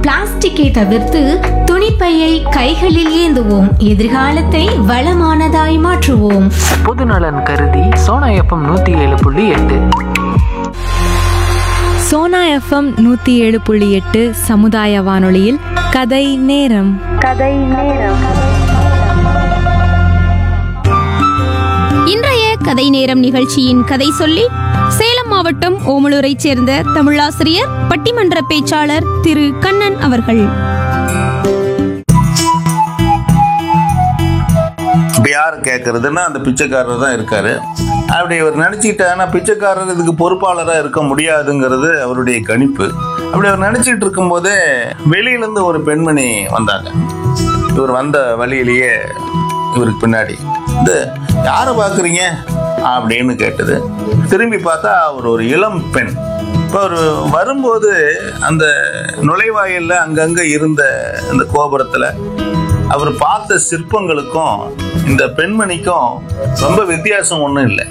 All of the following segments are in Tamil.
பிளாஸ்டிக்கை தவிர்த்து துணிப்பையை கைகளில் ஏந்துவோம் எதிர்காலத்தை வளமானதாய் மாற்றுவோம் பொதுநலன் கருதி சோனா எஃப்எம் நூற்றி ஏழு புள்ளி எட்டு சோனா எஃப்எம் நூற்றி ஏழு புள்ளி எட்டு சமுதாய வானொலியில் கதை நேரம் இன்றைய கதை நேரம் நிகழ்ச்சியின் கதை சொல்லி சேலம் மாவட்டம் ஓமலூரைச் சேர்ந்த தமிழாசிரியர் பட்டிமன்ற பேச்சாளர் திரு கண்ணன் அவர்கள் இப்போ யார் கேட்கறதுன்னா அந்த பிச்சைக்காரர் தான் இருக்காரு அப்படி இவர் நினச்சிக்கிட்டாருன்னா பிச்சைக்காரர் இதுக்கு பொறுப்பாளராக இருக்க முடியாதுங்கிறது அவருடைய கணிப்பு அப்படி அவர் நினச்சிட்டு இருக்கும்போதே வெளியிலேருந்து ஒரு பெண்மணி வந்தாங்க இவர் வந்த வழியிலேயே இவருக்கு பின்னாடி இந்த யாரை பார்க்குறீங்க அப்படின்னு கேட்டது திரும்பி பார்த்தா அவர் ஒரு இளம் பெண் இப்போ அவர் வரும்போது அந்த நுழைவாயில்ல அங்கங்கே இருந்த அந்த கோபுரத்தில் அவர் பார்த்த சிற்பங்களுக்கும் இந்த பெண்மணிக்கும் ரொம்ப வித்தியாசம் ஒன்றும் இல்லை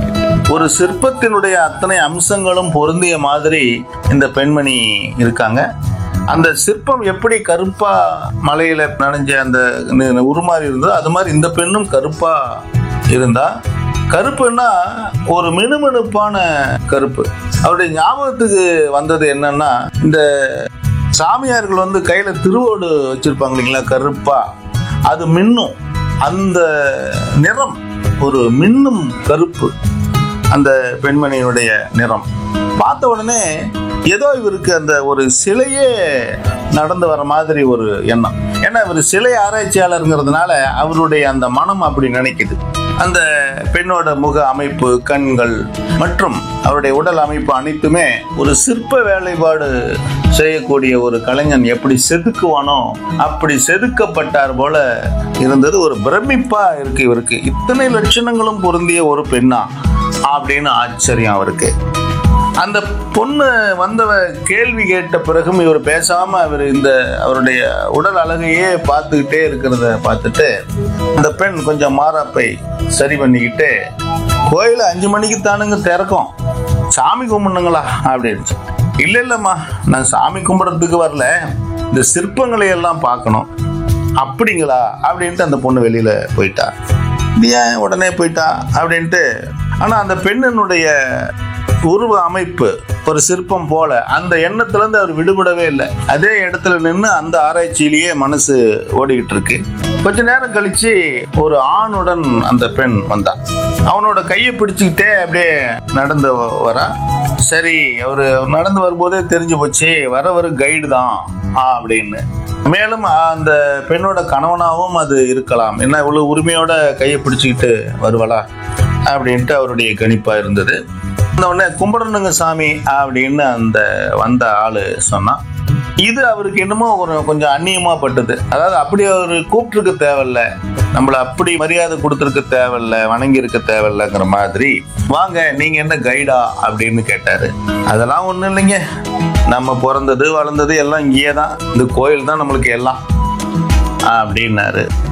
ஒரு சிற்பத்தினுடைய அத்தனை அம்சங்களும் பொருந்திய மாதிரி இந்த பெண்மணி இருக்காங்க அந்த சிற்பம் எப்படி கருப்பா மலையில நனைஞ்ச அந்த நி- உருமாறி இருந்ததோ அது மாதிரி இந்த பெண்ணும் கருப்பா இருந்தா கருப்புன்னா ஒரு மினுமினுப்பான கருப்பு அவருடைய ஞாபகத்துக்கு வந்தது என்னன்னா இந்த சாமியார்கள் வந்து கையில திருவோடு வச்சிருப்பாங்க இல்லைங்களா கருப்பா அது மின்னும் அந்த நிறம் ஒரு மின்னும் கருப்பு அந்த பெண்மணியினுடைய நிறம் பார்த்த உடனே ஏதோ இவருக்கு அந்த ஒரு சிலையே நடந்து வர மாதிரி ஒரு எண்ணம் ஏன்னா இவர் சிலை ஆராய்ச்சியாளருங்கிறதுனால அவருடைய அந்த மனம் அப்படி நினைக்குது அந்த பெண்ணோட முக அமைப்பு கண்கள் மற்றும் அவருடைய உடல் அமைப்பு அனைத்துமே ஒரு சிற்ப வேலைப்பாடு செய்யக்கூடிய ஒரு கலைஞன் எப்படி செதுக்குவானோ அப்படி செதுக்கப்பட்டார் போல இருந்தது ஒரு பிரமிப்பா இருக்கு இவருக்கு இத்தனை லட்சணங்களும் பொருந்திய ஒரு பெண்ணா அப்படின்னு ஆச்சரியம் அவருக்கு அந்த பொண்ணு வந்தவ கேள்வி கேட்ட பிறகும் இவர் பேசாம அவர் இந்த அவருடைய உடல் அழகையே பார்த்துக்கிட்டே இருக்கிறத பார்த்துட்டு அந்த பெண் கொஞ்சம் மாறாப்பை சரி பண்ணிக்கிட்டு கோயில் அஞ்சு மணிக்கு தானுங்க திறக்கும் சாமி கும்பிடுங்களா அப்படின்னு இல்லை இல்லைம்மா நான் சாமி கும்பிட்றதுக்கு வரல இந்த சிற்பங்களை எல்லாம் பார்க்கணும் அப்படிங்களா அப்படின்ட்டு அந்த பொண்ணு வெளியில போயிட்டா இது ஏன் உடனே போயிட்டா அப்படின்ட்டு ஆனா அந்த பெண்ணினுடைய உருவ அமைப்பு ஒரு சிற்பம் போல அந்த எண்ணத்துல இருந்து அவர் விடுபடவே இல்லை அதே இடத்துல நின்று அந்த ஆராய்ச்சியிலேயே மனசு ஓடிக்கிட்டு இருக்கு கொஞ்ச நேரம் கழிச்சு ஒரு ஆணுடன் அந்த பெண் வந்தான் அவனோட கையை பிடிச்சுக்கிட்டே அப்படியே நடந்து வ- வரா சரி அவரு நடந்து வரும்போதே தெரிஞ்சு போச்சு வரவர் கைடு தான் ஆ, அப்படின்னு மேலும் அந்த பெண்ணோட கணவனாகவும் அது இருக்கலாம் என்ன இவ்வளவு உரிமையோட கையை பிடிச்சுக்கிட்டு வருவலா அப்படின்ட்டு அவருடைய கணிப்பா இருந்தது அந்த உடனே கும்பிடணுங்க சாமி அப்படின்னு அந்த வந்த ஆளு சொன்னான் இது அவருக்கு என்னமோ ஒரு கொஞ்சம் அந்நியமா பட்டது அதாவது அப்படி அவர் கூப்பிட்டுருக்க தேவையில்ல நம்மள அப்படி மரியாதை கொடுத்துருக்க தேவையில்ல வணங்கி இருக்க தேவையில்லைங்கிற மாதிரி வாங்க நீங்க என்ன கைடா அப்படின்னு கேட்டாரு அதெல்லாம் ஒண்ணும் இல்லைங்க நம்ம பிறந்தது வளர்ந்தது எல்லாம் இங்கேயே தான் இந்த கோயில் தான் நம்மளுக்கு எல்லாம் அப்படின்னாரு